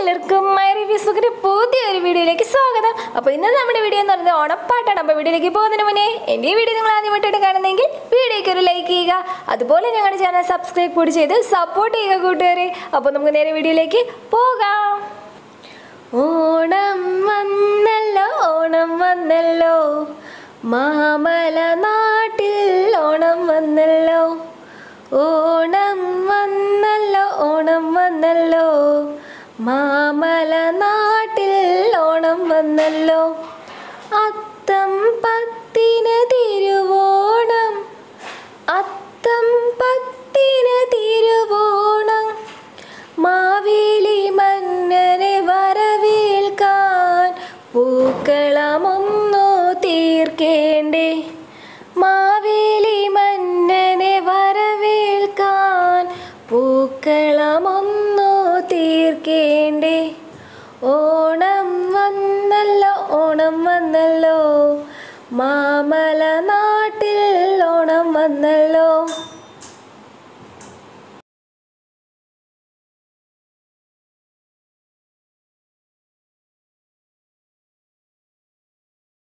എല്ലാവർക്കും മൈ റിവ്യൂസുകിന്റെ പുതിയൊരു വീഡിയോയിലേക്ക് സ്വാഗതം അപ്പോൾ ഇന്ന് നമ്മുടെ വീഡിയോ എന്ന് പറയുന്നത് ഓണപ്പാട്ടാണ് അപ്പോൾ വീഡിയോയിലേക്ക് പോകുന്നതിന് മുന്നേ എൻ്റെ ഈ വീഡിയോ നിങ്ങൾ ആദ്യമായിട്ടാണ് കാണുന്നതെങ്കിൽ വീഡിയോയ്ക്ക് ഒരു ലൈക്ക് ചെയ്യുക അതുപോലെ ഞങ്ങളുടെ ചാനൽ സബ്സ്ക്രൈബ് കൂടി ചെയ്ത് സപ്പോർട്ട് ചെയ്യുക കൂട്ടുകാരെ അപ്പോൾ നമുക്ക് നേരെ വീഡിയോയിലേക്ക് പോകാം ഓണം വന്നല്ലോ ഓണം വന്നല്ലോ മാമല നാട്ടിൽ ഓണം വന്നല്ലോ ഓണം വന്നല്ലോ ഓണം വന്നല്ലോ മാമല നാട്ടിൽ ഓണം വന്നല്ലോ അത്തം പത്തിന് തിരുവോണം അത്തം പത്തിന് തിരുവോണം മാവേലി മന്നനെ വരവേൽക്കാൻ പൂക്കളമൊന്നു തീർക്കേണ്ടേ മാവേലി മന്നനെ വരവേൽക്കാൻ പൂക്കളമൊന്നു തീർക്കേണ്ടേ ഓണം വന്നല്ലോ ഓണം വന്നല്ലോ മാമല നാട്ടിൽ ഓണം വന്നല്ലോ